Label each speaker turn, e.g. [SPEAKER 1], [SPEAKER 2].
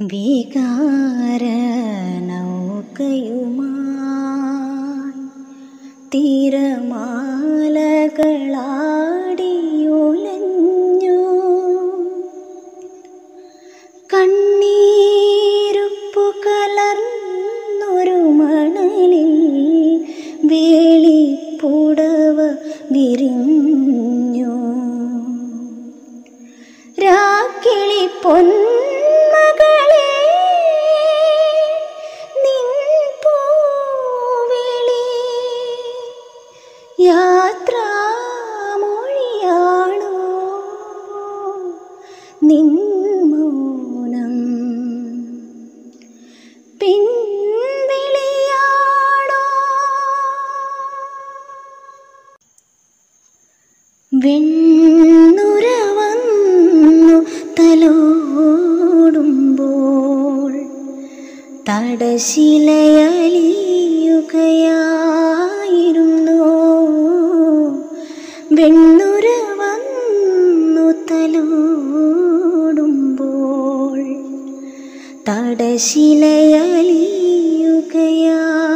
[SPEAKER 1] വികാര നൗകയുമായി തിരമാലകളാടിയുലഞ്ഞു കണ്ണീരുപ്പു കലർന്നൊരു മണലിൽ വേളിപ്പുടവ വിരിഞ്ഞു രാക്കിളി പൊന്മകളെ നിൻ പൂവിളി യാത്രാമൊഴിയാണോ നിൻ മൗനം പിൻവിളിയാണോ വെണ്ണുര വന്നു തലോടുമ്പോൾ തടശിലയലിയുകയായിരുന്നു വെണ്ണുര വന്നു തലോടുമ്പോൾ തടശിലയലിയുകയായിരുന്നു